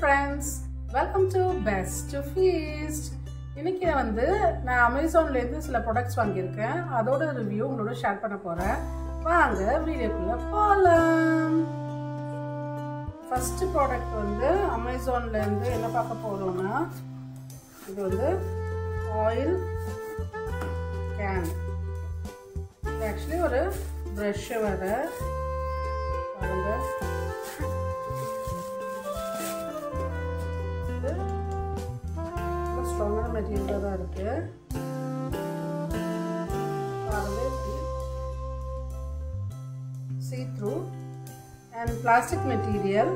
friends welcome to best to feast இன்னைக்கு வந்து நான் அமேசான்லேருந்து சில ப்ராடக்ட்ஸ் வாங்கியிருக்கேன் அதோட ரிவ்யூ உங்களோட ஷேர் பண்ண போகிறேன் வாங்க வீடியோக்குள்ளே போகலாம் ஃபஸ்ட்டு ப்ராடக்ட் வந்து அமேசான்லேருந்து என்ன பார்க்க போகிறோம்னா இது வந்து ஆயில் கேன் இது ஆக்சுவலி ஒரு ப்ரஷ்ஷு வர பாருங்க இது ரொம்ப ஸ்ட்ராங்கான மெட்டீரியலாக தான் இருக்கு பாருங்க see through and plastic material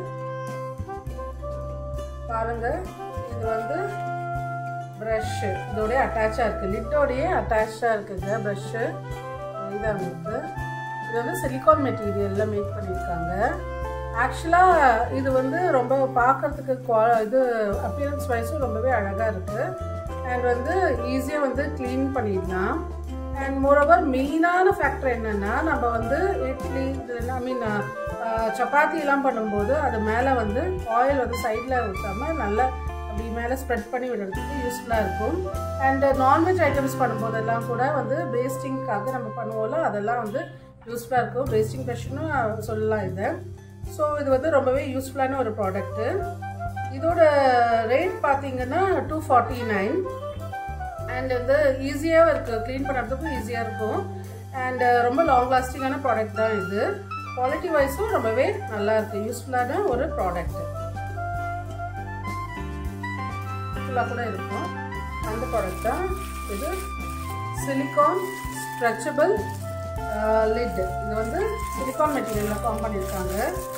பாருங்க இது வந்து ப்ரஷ்ஷு இதோடய அட்டாச்சாக இருக்குது லிட்டோடையே அட்டாச்சாக இருக்குங்க ப்ரஷ்ஷு இதாக இருக்குது இது வந்து சிலிக்கான் மெட்டீரியலில் மேக் பண்ணியிருக்காங்க ஆக்சுவலாக இது வந்து ரொம்ப பார்க்குறதுக்கு குவா இது அப்பியரன்ஸ் வைஸும் ரொம்பவே அழகாக இருக்குது அண்ட் வந்து ஈஸியாக வந்து க்ளீன் பண்ணிடலாம் அண்ட் மோரோவர் மெயினான ஃபேக்டர் என்னென்னா நம்ம வந்து இட்லி ஐ மீன் சப்பாத்திலாம் பண்ணும்போது அது மேலே வந்து ஆயில் வந்து சைடில் ஊற்றாமல் நல்லா அப்படி மேலே ஸ்ப்ரெட் பண்ணி விடுறதுக்கு யூஸ்ஃபுல்லாக இருக்கும் அண்ட் நான்வெஜ் ஐட்டம்ஸ் பண்ணும்போதெல்லாம் கூட வந்து பேஸ்டிங்க்காக நம்ம பண்ணுவோம்ல அதெல்லாம் வந்து யூஸ்ஃபுல்லாக இருக்கும் பேஸ்டிங் ப்ரெஷ்னு சொல்லலாம் இதை ஸோ இது வந்து ரொம்பவே யூஸ்ஃபுல்லான ஒரு ப்ராடக்ட்டு இதோட ரேட் பார்த்தீங்கன்னா டூ ஃபார்ட்டி நைன் அண்ட் வந்து ஈஸியாகவும் இருக்குது க்ளீன் பண்ணுறதுக்கும் ஈஸியாக இருக்கும் அண்ட் ரொம்ப லாங் லாஸ்டிங்கான ப்ராடக்ட் தான் இது குவாலிட்டி வைஸும் ரொம்பவே நல்லா இருக்குது யூஸ்ஃபுல்லான ஒரு ப்ராடக்ட் ஃபுல்லாக கூட இருக்கும் அந்த ப்ராடக்ட் தான் இது சிலிகான் ஸ்ட்ரெச்சபிள் லிட் இது வந்து சிலிகான் மெட்டீரியலில் ஃபார்ம் பண்ணியிருக்காங்க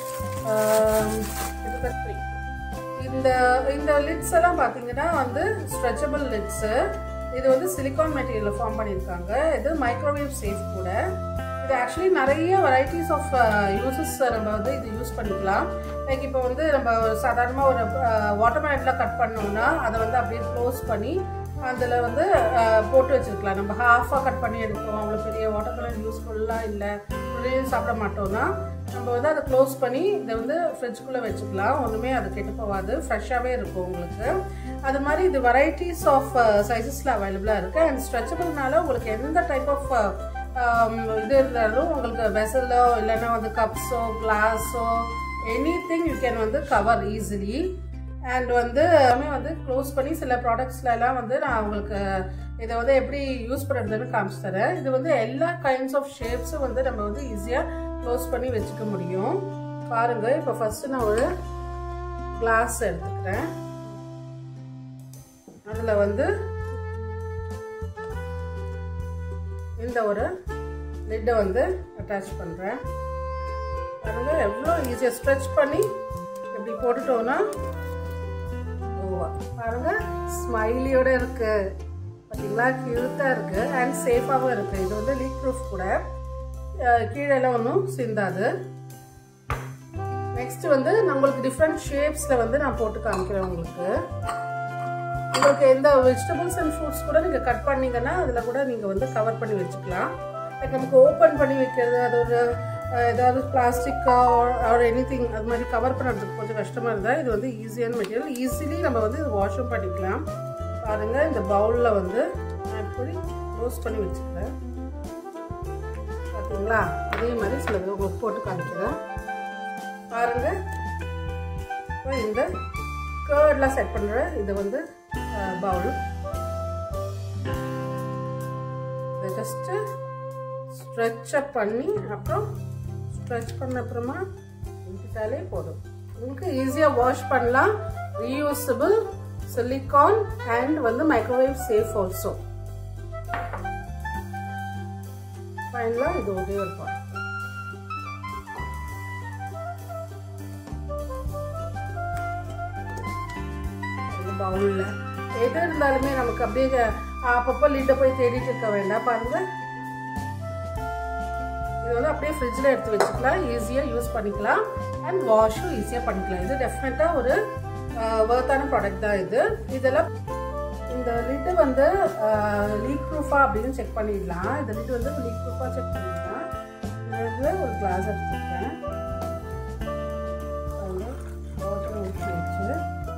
இந்த இந்த லிட்ஸ் எல்லாம் பார்த்தீங்கன்னா வந்து ஸ்ட்ரெச்சபிள் லிட்ஸு இது வந்து சிலிகான் மெட்டீரியலில் ஃபார்ம் பண்ணியிருக்காங்க இது மைக்ரோவேவ் சேஃப் கூட இது ஆக்சுவலி நிறைய வெரைட்டிஸ் ஆஃப் யூசஸ் நம்ம வந்து இது யூஸ் பண்ணிக்கலாம் லைக் இப்போ வந்து நம்ம சாதாரணமாக ஒரு வாட்டர்மெலன்லாம் கட் பண்ணோம்னா அதை வந்து அப்படியே க்ளோஸ் பண்ணி அதில் வந்து போட்டு வச்சுருக்கலாம் நம்ம ஹாஃபாக கட் பண்ணி எடுப்போம் அவ்வளோ பெரிய வாட்டர்மெலன் யூஸ்ஃபுல்லாக இல்லை வெளியும் சாப்பிட மாட்டோம்னா நம்ம வந்து அதை க்ளோஸ் பண்ணி இதை வந்து ஃப்ரிட்ஜுக்குள்ளே வச்சுக்கலாம் ஒன்றுமே அது கெட்டு போகாது ஃப்ரெஷ்ஷாகவே இருக்கும் உங்களுக்கு அது மாதிரி இது வெரைட்டிஸ் ஆஃப் சைஸஸில் அவைலபிளாக இருக்குது அண்ட் ஸ்ட்ரெச்சபிள்னால உங்களுக்கு எந்த டைப் ஆஃப் இது இருந்தாலும் உங்களுக்கு வெசலோ இல்லைன்னா வந்து கப்ஸோ கிளாஸோ எனி திங் யூ கேன் வந்து கவர் ஈஸிலி அண்ட் வந்து எல்லாமே வந்து க்ளோஸ் பண்ணி சில ப்ராடக்ட்ஸ்லாம் வந்து நான் உங்களுக்கு இதை வந்து எப்படி யூஸ் பண்ணுறதுன்னு காமிச்சு தரேன் இது வந்து எல்லா கைண்ட்ஸ் ஆஃப் ஷேப்ஸும் வந்து நம்ம வந்து ஈஸியாக க்ளோஸ் பண்ணி வச்சுக்க முடியும் பாருங்கள் இப்போ ஃபஸ்ட்டு நான் ஒரு கிளாஸ் எடுத்துக்கிறேன் அதில் வந்து இந்த ஒரு லிட்டை வந்து அட்டாச் பண்ணுறேன் பாருங்க எவ்வளோ ஈஸியாக ஸ்ட்ரெச் பண்ணி இப்படி போட்டுட்டோன்னா ஓவா பாருங்க ஸ்மைலியோட இருக்கு பார்த்தீங்களா கியூட்டாக இருக்கு அண்ட் சேஃபாகவும் இருக்கு இது வந்து லீக் ப்ரூஃப் கூட கீழெல்லாம் ஒன்றும் சிந்தாது நெக்ஸ்ட் வந்து நம்மளுக்கு டிஃப்ரெண்ட் ஷேப்ஸில் வந்து நான் போட்டு காமிக்கிறேன் உங்களுக்கு உங்களுக்கு எந்த வெஜிடபிள்ஸ் அண்ட் ஃப்ரூட்ஸ் கூட நீங்கள் கட் பண்ணீங்கன்னா அதில் கூட நீங்கள் வந்து கவர் பண்ணி வச்சுக்கலாம் லைக் நமக்கு ஓப்பன் பண்ணி வைக்கிறது அது ஒரு ஏதாவது பிளாஸ்டிக்கா ஆர் எனி திங் அது மாதிரி கவர் பண்ணுறதுக்கு கொஞ்சம் கஷ்டமாக இருந்தால் இது வந்து ஈஸியான மெட்டீரியல் ஈஸிலி நம்ம வந்து இது வாஷும் பண்ணிக்கலாம் பாருங்கள் இந்த பவுலில் வந்து நான் இப்படி க்ளோஸ் பண்ணி வச்சுக்கிறேன் பார்த்தீங்களா அதே மாதிரி சில உங்களுக்கு போட்டு காமிக்கிறேன் பாருங்கள் இப்போ இந்த கேர்ட்லாம் செட் பண்ணுற இது வந்து பவுல் இதை ஜஸ்ட்டு ஸ்ட்ரெச்சப் பண்ணி அப்புறம் ஸ்ட்ரெச் பண்ண அப்புறமா ஊற்றிட்டாலே போதும் உங்களுக்கு ஈஸியாக வாஷ் பண்ணலாம் ரீயூசபிள் சிலிகான் அண்ட் வந்து மைக்ரோவேவ் சேஃப் ஆல்சோ ஃபைனலாக இது ஒரே ஒரு பாட் பவுலில் எது இருந்தாலுமே நமக்கு அப்படியே அப்பப்போ லிட்டை போய் தேடிட்டு இருக்க வேண்டாம் பாருங்க இது வந்து அப்படியே ஃப்ரிட்ஜில் எடுத்து வச்சுக்கலாம் ஈஸியாக யூஸ் பண்ணிக்கலாம் அண்ட் வாஷும் ஈஸியாக பண்ணிக்கலாம் இது டெஃபினட்டாக ஒரு ஒர்த்தான ப்ராடக்ட் தான் இது இதெல்லாம் இந்த லிட்டு வந்து லீக் ப்ரூஃபா அப்படின்னு செக் பண்ணிடலாம் இந்த லிட்டு வந்து லீக் ப்ரூஃபாக செக் பண்ணிடலாம் இதில் ஒரு கிளாஸ் எடுத்துருக்கேன் வாட்டர் ஊற்றி வச்சு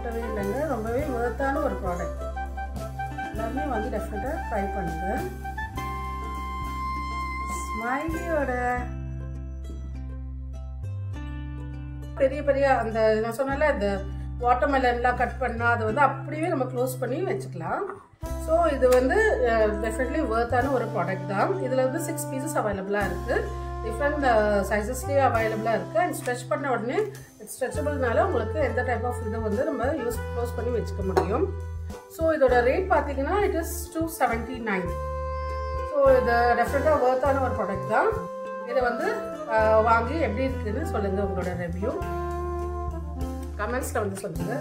ஓட்டவே இல்லைங்க ரொம்பவே ஒர்த்தான ஒரு ப்ராடக்ட் எல்லாருமே வந்து டெஃபினட்டாக ட்ரை பண்ணுங்க ஸ்மைலியோட பெரிய பெரிய அந்த நான் சொன்னல இந்த வாட்டர்மெலன்லாம் கட் பண்ணால் அதை வந்து அப்படியே நம்ம க்ளோஸ் பண்ணி வச்சுக்கலாம் ஸோ இது வந்து டெஃபினெட்லி ஒர்த்தான ஒரு ப்ராடக்ட் தான் இதில் வந்து சிக்ஸ் பீசஸ் அவைலபிளாக இருக்குது டிஃப்ரெண்ட் சைஸஸ்லேயே அவைலபிளாக இருக்குது அண்ட் ஸ்ட்ரெச் பண்ண உடனே ஸ்ட்ரெச்சபிள்னால உங்களுக்கு எந்த டைப் ஆஃப் இதை வந்து நம்ம யூஸ் க்ளோஸ் பண்ணி வச்சுக்க முடியும் ஸோ இதோட ரேட் பார்த்தீங்கன்னா it is two seventy nine so இது டெஃபினட்டாக ஒர்த்தான ஒரு ப்ராடக்ட் தான் இதை வந்து வாங்கி எப்படி இருக்குன்னு சொல்லுங்கள் உங்களோட ரிவ்யூ கமெண்ட்ஸில் வந்து சொல்லுங்கள்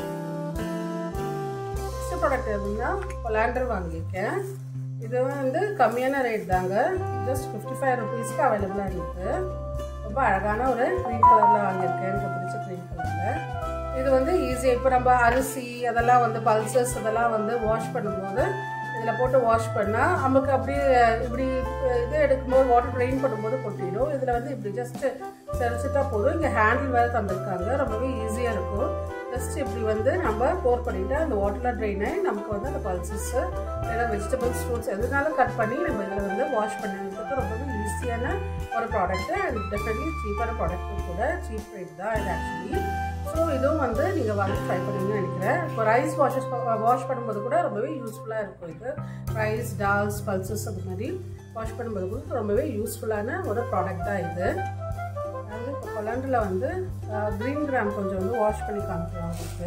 நெக்ஸ்ட் ப்ராடக்ட் எதுனா பொலாண்டர் வாங்கியிருக்கேன் இது வந்து கம்மியான ரேட் தாங்க ஜஸ்ட் ஃபிஃப்டி ஃபைவ் ருபீஸ்க்கு அவைலபிளாக இருக்குது ரொம்ப அழகான ஒரு க்ரீன் கலரில் வாங்கியிருக்கேன் எனக்கு பிடிச்ச க்ரீன் கலரில் இது வந்து ஈஸியாக இப்போ நம்ம அரிசி அதெல்லாம் வந்து பல்சஸ் அதெல்லாம் வந்து வாஷ் பண்ணும்போது இதில் போட்டு வாஷ் பண்ணால் நமக்கு அப்படியே இப்படி இது எடுக்கும்போது வாட்டர் ட்ரெயின் பண்ணும்போது கொட்டிடும் இதில் வந்து இப்படி ஜஸ்ட்டு செரிச்சிட்டா போதும் இங்கே ஹேண்டில் வேறு தந்திருக்காங்க ரொம்பவே ஈஸியாக இருக்கும் ஜஸ்ட் இப்படி வந்து நம்ம போர் பண்ணிவிட்டு அந்த வாட்டரில் ட்ரெயின் ஆகி நமக்கு வந்து அந்த பல்சஸ் ஏதாவது வெஜிடபிள்ஸ் ஃப்ரூட்ஸ் எதுனாலும் கட் பண்ணி நம்ம இதில் வந்து வாஷ் பண்ணுறதுக்கு ரொம்பவே ஈஸியான ஒரு ப்ராடக்ட்டு அண்ட் டெஃபினெட்லி சீப்பான ப்ராடக்ட்டும் கூட சீப் ரேட் தான் இது ஆக்சுவலி ஸோ இதுவும் வந்து நீங்கள் வாங்கி ட்ரை பண்ணுவீங்கன்னு நினைக்கிறேன் இப்போ ரைஸ் வாஷஸ் வாஷ் பண்ணும்போது கூட ரொம்பவே யூஸ்ஃபுல்லாக இருக்கும் இது ரைஸ் டால்ஸ் பல்சஸ் அது மாதிரி வாஷ் பண்ணும்போது கூட ரொம்பவே யூஸ்ஃபுல்லான ஒரு ப்ராடக்ட் தான் இது அதாவது இப்போ கொலாண்டில் வந்து க்ரீன் கிராம் கொஞ்சம் வந்து வாஷ் பண்ணி காமிக்கலாம் உங்களுக்கு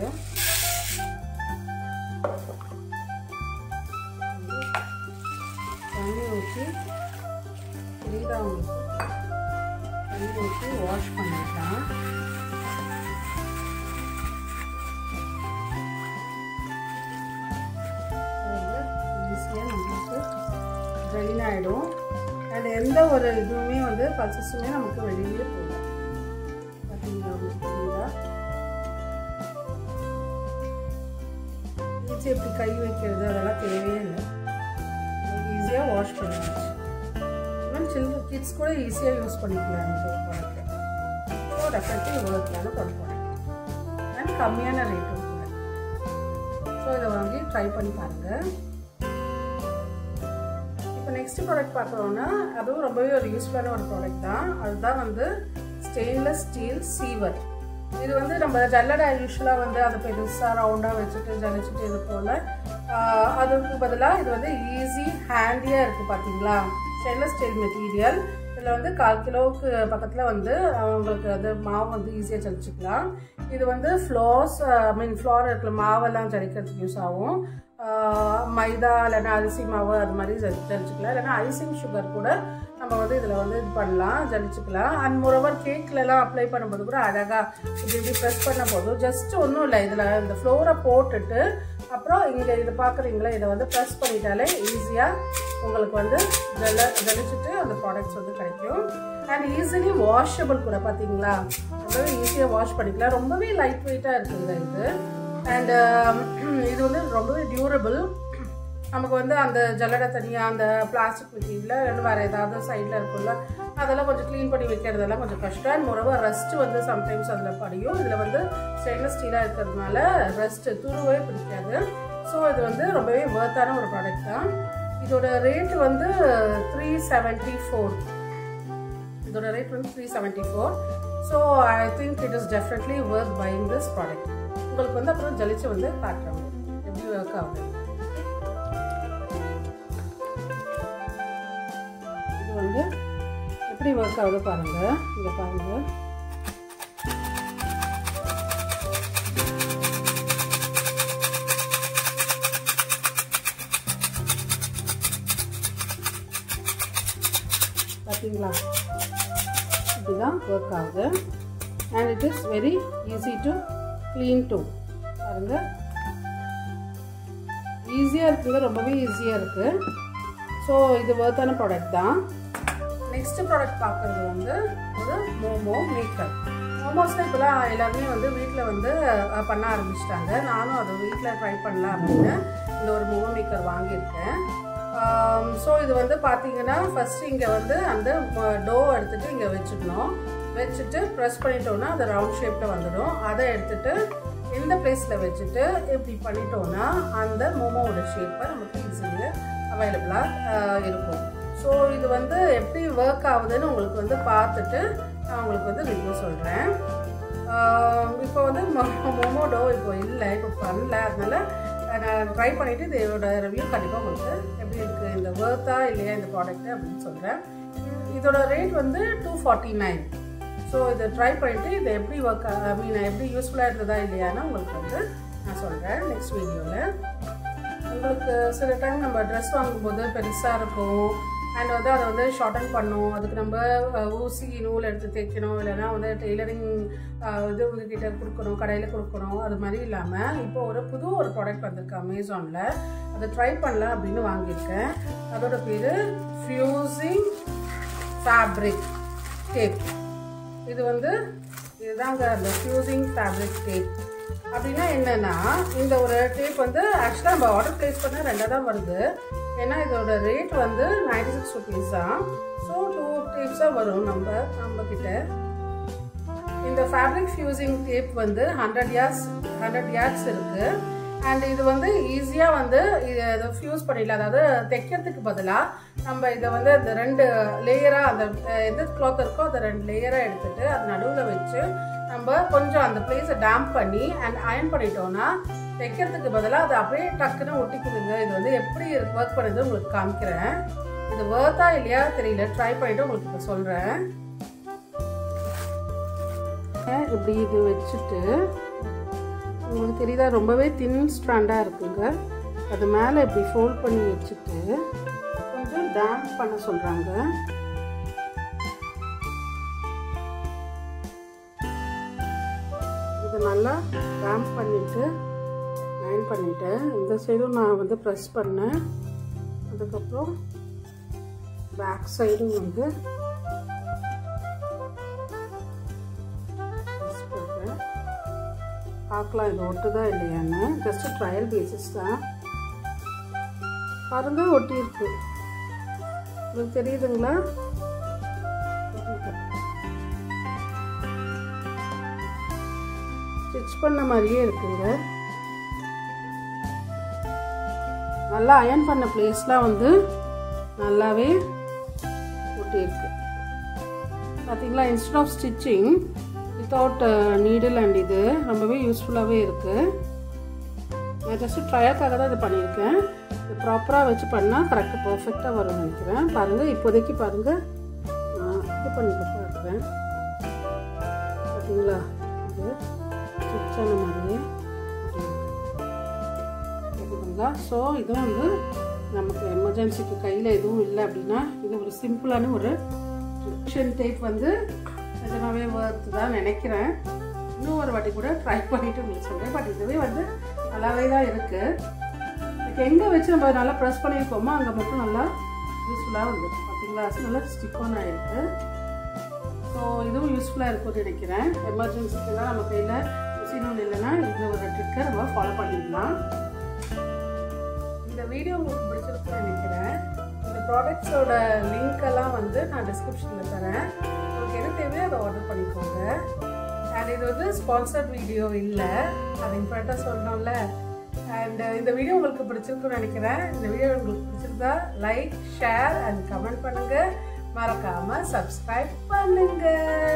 தண்ணி ஊற்றி தெரியுதா உங்களுக்கு தண்ணி ஊற்றி வாஷ் பண்ணிக்கலாம் ஈஸியாக நம்மளுக்கு ட்ரெயின் ஆகிடும் அண்ட் எந்த ஒரு இதுவுமே வந்து பல்சஸுமே நமக்கு வெளியே போகும் பார்த்தீங்களா உங்களுக்கு புரியுதா ஈஸியாக இப்படி கை வைக்கிறது அதெல்லாம் தேவையே இல்லை ஈஸியாக வாஷ் பண்ணிடுச்சு ஈவன் சில்ட்ரன் கிட்ஸ் கூட ஈஸியாக யூஸ் பண்ணிக்கலாம் இந்த ப்ராடக்ட் ஸோ டெஃபினெட்லி ஒர்த்தான ஒரு ப்ராடக்ட் அண்ட் கம்மியான ரேட்டும் கூட ஸோ இதை வாங்கி ட்ரை பண்ணி பாருங்கள் இப்போ நெக்ஸ்ட் ப்ராடக்ட் பார்க்குறோன்னா அதுவும் ரொம்பவே ஒரு யூஸ்ஃபுல்லான ஒரு ப்ராடக்ட் தான் அதுதான் வந்து ஸ்டெயின்லெஸ் ஸ்டீல் சீவர் இது வந்து நம்ம ஜல்லடை யூஸ்வலாக வந்து அதை பெருசாக ரவுண்டாக வச்சுட்டு ஜலிச்சுட்டு இது போல் அதுக்கு பதிலாக இது வந்து ஈஸி ஹேண்டியாக இருக்குது பார்த்தீங்களா ஸ்டெயின்லெஸ் ஸ்டீல் மெட்டீரியல் இதில் வந்து கால் கிலோவுக்கு பக்கத்தில் வந்து உங்களுக்கு அது மாவு வந்து ஈஸியாக ஜலிச்சுக்கலாம் இது வந்து ஃப்ளோர்ஸ் ஐ மீன் ஃப்ளோர் இருக்கிற மாவெல்லாம் ஜலிக்கிறதுக்கு யூஸ் ஆகும் மைதா இல்லைன்னா அரிசி மாவு அது மாதிரி ஜலிச்சுக்கலாம் இல்லைன்னா ஐசிங் சுகர் கூட நம்ம வந்து இதில் வந்து இது பண்ணலாம் ஜலிச்சுக்கலாம் அண்ட் மோரோவர் கேக்லலாம் அப்ளை பண்ணும்போது கூட அழகாக இப்படி இப்படி ப்ரெஸ் பண்ண போதும் ஜஸ்ட் ஒன்றும் இல்லை இதில் இந்த ஃப்ளோரை போட்டுட்டு அப்புறம் இங்கே இது பார்க்குறீங்களா இதை வந்து ப்ரெஸ் பண்ணிட்டாலே ஈஸியாக உங்களுக்கு வந்து ஜல ஜலிச்சுட்டு அந்த ப்ராடக்ட்ஸ் வந்து கிடைக்கும் அண்ட் ஈஸிலி வாஷபிள் கூட பார்த்தீங்களா ரொம்பவே ஈஸியாக வாஷ் பண்ணிக்கலாம் ரொம்பவே லைட் வெயிட்டாக இருக்குங்க இது அண்ட் இது வந்து ரொம்பவே டியூரபிள் நமக்கு வந்து அந்த ஜல்லடை தனியாக அந்த பிளாஸ்டிக் மெட்டீரியல் இல்லை வேறு ஏதாவது சைடில் இருக்கும்ல அதெல்லாம் கொஞ்சம் க்ளீன் பண்ணி வைக்கிறதெல்லாம் கொஞ்சம் கஷ்டம் அண்ட் மொரவர் ரஸ்ட் வந்து சம்டைம்ஸ் அதில் படியும் இதில் வந்து ஸ்டெயின்லெஸ் ஸ்டீலாக இருக்கிறதுனால ரஸ்ட்டு துருவே பிடிக்காது ஸோ இது வந்து ரொம்பவே ஒர்த்தான ஒரு ப்ராடக்ட் தான் இதோட ரேட் வந்து த்ரீ செவன்ட்டி ஃபோர் இதோட ரேட் வந்து three seventy four so I think it is definitely work buying this product உங்களுக்கு வந்து அப்புறம் ஜலிச்சு வந்து காட்டுறாங்க எப்படி ஒர்க் ஆகுது இது வந்து எப்படி ஒர்க் ஆகுது பாருங்க இங்கே பாருங்க பார்த்தீங்களா இப்படிதான் ஒர்க் ஆகுது and it is very easy to clean too பாருங்க ஈஸியாக இருக்குங்க ரொம்பவே ஈஸியாக இருக்குது ஸோ இது ஒர்த்தான ப்ராடக்ட் தான் நெக்ஸ்ட் ப்ராடக்ட் பார்க்குறது வந்து ஒரு மோமோ மேக்கர் மோமோஸ்லாம் இப்போலாம் எல்லாருமே வந்து வீட்டில் வந்து பண்ண ஆரம்பிச்சிட்டாங்க நானும் அதை வீட்டில் ட்ரை பண்ணலாம் அப்படின்னு இந்த ஒரு மோமோ மேக்கர் வாங்கியிருக்கேன் ஸோ இது வந்து பார்த்தீங்கன்னா ஃபஸ்ட்டு இங்கே வந்து அந்த டோ எடுத்துகிட்டு இங்கே வச்சுக்கணும் வச்சுட்டு ப்ரெஸ் பண்ணிட்டோன்னா அது ரவுண்ட் ஷேப்பில் வந்துடும் அதை எடுத்துகிட்டு எந்த பிளேஸில் வச்சுட்டு இப்படி பண்ணிட்டோம்னா அந்த மோமோவோட ஷேப்பை நமக்கு ஈஸியாக அவைலபிளாக இருக்கும் ஸோ இது வந்து எப்படி ஒர்க் ஆகுதுன்னு உங்களுக்கு வந்து பார்த்துட்டு நான் உங்களுக்கு வந்து ரிவ்யூ சொல்கிறேன் இப்போ வந்து மொமோடோ இப்போ இல்லை இப்போ பண்ணல அதனால நான் ட்ரை பண்ணிவிட்டு இதோட ரிவ்யூ கண்டிப்பாக உங்களுக்கு எப்படி இருக்குது இந்த ஒர்த்தா இல்லையா இந்த ப்ராடக்ட்டு அப்படின்னு சொல்கிறேன் இதோட ரேட் வந்து டூ ஃபார்ட்டி நைன் ஸோ இதை ட்ரை பண்ணிவிட்டு இது எப்படி ஒர்க் ஐ மீன் எப்படி யூஸ்ஃபுல்லாக இருந்ததா இல்லையான்னு உங்களுக்கு வந்து நான் சொல்கிறேன் நெக்ஸ்ட் வீடியோவில் உங்களுக்கு சில டைம் நம்ம ட்ரெஸ் வாங்கும்போது பெருசாக இருக்கும் அண்ட் வந்து அதை வந்து ஷார்டன் பண்ணும் அதுக்கு நம்ம ஊசி நூல் எடுத்து தைக்கணும் இல்லைன்னா வந்து டெய்லரிங் இது கிட்ட கொடுக்கணும் கடையில் கொடுக்கணும் அது மாதிரி இல்லாமல் இப்போ ஒரு புது ஒரு ப்ராடக்ட் வந்திருக்கு அமேசானில் அதை ட்ரை பண்ணலாம் அப்படின்னு வாங்கியிருக்கேன் அதோட பேர் ஃப்யூசிங் ஃபேப்ரிக் டேப் இது வந்து இதுதாங்க அந்த ஃபியூசிங் ஃபேப்ரிக் டேப் அப்படின்னா என்னன்னா இந்த ஒரு டேப் வந்து ஆக்சுவலாக நம்ம ஆர்டர் ப்ளேஸ் பண்ண ரெண்டாக தான் வருது ஏன்னா இதோட ரேட் வந்து நைன்டி சிக்ஸ் ருபீஸ் தான் ஸோ டூ டேப்ஸாக வரும் நம்ம நம்ம கிட்ட இந்த ஃபேப்ரிக் ஃபியூசிங் டேப் வந்து ஹண்ட்ரட் இயர்ஸ் ஹண்ட்ரட் இயர்ஸ் இருக்குது அண்ட் இது வந்து ஈஸியாக வந்து இதை ஃபியூஸ் பண்ணிடலாம் அதாவது தைக்கிறதுக்கு பதிலாக நம்ம இதை வந்து அந்த ரெண்டு லேயராக அந்த எந்த கிளாத் இருக்கோ அதை ரெண்டு லேயராக எடுத்துட்டு அது நடுவில் வச்சு நம்ம கொஞ்சம் அந்த பிளேஸை டேம்ப் பண்ணி அண்ட் அயன் பண்ணிட்டோம்னா தைக்கிறதுக்கு பதிலாக அது அப்படியே டக்குன்னு ஒட்டிக்குதுங்க இது வந்து எப்படி ஒர்க் பண்ணுது உங்களுக்கு காமிக்கிறேன் இது ஒர்த்தா இல்லையா தெரியல ட்ரை பண்ணிட்டு உங்களுக்கு இப்போ சொல்கிறேன் இப்படி இது வச்சுட்டு உங்களுக்கு தெரியுதா ரொம்பவே தின் ஸ்ட்ராண்டாக இருக்குங்க அது மேலே இப்படி ஃபோல்ட் பண்ணி வச்சுட்டு கொஞ்சம் டேம்ப் பண்ண சொல்கிறாங்க இது நல்லா டேம்ப் பண்ணிவிட்டு அயன் பண்ணிட்டேன் இந்த சைடும் நான் வந்து ப்ரெஸ் பண்ணேன் அதுக்கப்புறம் பேக் சைடும் வந்து ப்ரெஸ் பண்ணுறேன் பார்க்கலாம் இது ஒட்டுதா இல்லையான்னு ஜஸ்ட் ட்ரையல் பேசிஸ் தான் பாருங்க ஒட்டி இருக்கு உங்களுக்கு தெரியுதுங்களா ஸ்டிச் பண்ண மாதிரியே இருக்குங்க நல்லா அயன் பண்ண பிளேஸ்லாம் வந்து நல்லாவே ஒட்டி இருக்கு பார்த்தீங்களா instead of stitching without needle and இது ரொம்பவே யூஸ்ஃபுல்லாகவே இருக்குது நான் ஜஸ்ட்டு ட்ரையலுக்காக தான் இது பண்ணியிருக்கேன் இது ப்ராப்பராக வச்சு பண்ணால் கரெக்டாக பர்ஃபெக்டாக வரும்னு நினைக்கிறேன் பாருங்கள் இப்போதைக்கு பாருங்கள் நான் இது பண்ணி பார்க்குறேன் பார்த்தீங்களா இது ஸ்டிச்சான மாதிரியே ஓகேங்களா ஸோ இதுவும் வந்து நமக்கு எமர்ஜென்சிக்கு கையில் எதுவும் இல்லை அப்படின்னா இது ஒரு சிம்பிளான ஒரு ரிக்ஷன் டேப் வந்து நிஜமாவே ஒர்த்து தான் நினைக்கிறேன் இன்னும் ஒரு வாட்டி கூட ட்ரை பண்ணிவிட்டு உங்களுக்கு சொல்கிறேன் பட் இதுவே வந்து நல்லாவே தான் இருக்குது இப்போ எங்கே வச்சு நம்ம நல்லா ப்ரெஸ் பண்ணியிருக்கோமோ அங்கே மட்டும் நல்லா யூஸ்ஃபுல்லாக வந்துருக்கு பார்த்தீங்களா நல்லா ஸ்டிக் ஆன் ஆகிருக்கு ஸோ இதுவும் யூஸ்ஃபுல்லாக இருக்கும்னு நினைக்கிறேன் எமர்ஜென்சிக்கெல்லாம் நம்ம கையில் மிஷினும் இல்லைன்னா இந்த ஒரு ட்ரிக்கை நம்ம ஃபாலோ பண்ணிடலாம் இந்த வீடியோ உங்களுக்கு பிடிச்சிருக்குன்னு நினைக்கிறேன் இந்த ப்ராடக்ட்ஸோட லிங்க் எல்லாம் வந்து நான் டிஸ்கிரிப்ஷனில் தரேன் உங்களுக்கு எது தேவையோ அதை ஆர்டர் பண்ணிக்கோங்க அண்ட் இது வந்து ஸ்பான்சர்ட் வீடியோ இல்லை அது இம்பார்ட்டாக சொல்லணும்ல அண்ட் இந்த வீடியோ உங்களுக்கு பிடிச்சிருக்குன்னு நினைக்கிறேன் இந்த வீடியோ உங்களுக்கு பிடிச்சிருந்தா லைக் ஷேர் அண்ட் கமெண்ட் பண்ணுங்கள் மறக்காமல் சப்ஸ்கிரைப் பண்ணுங்கள்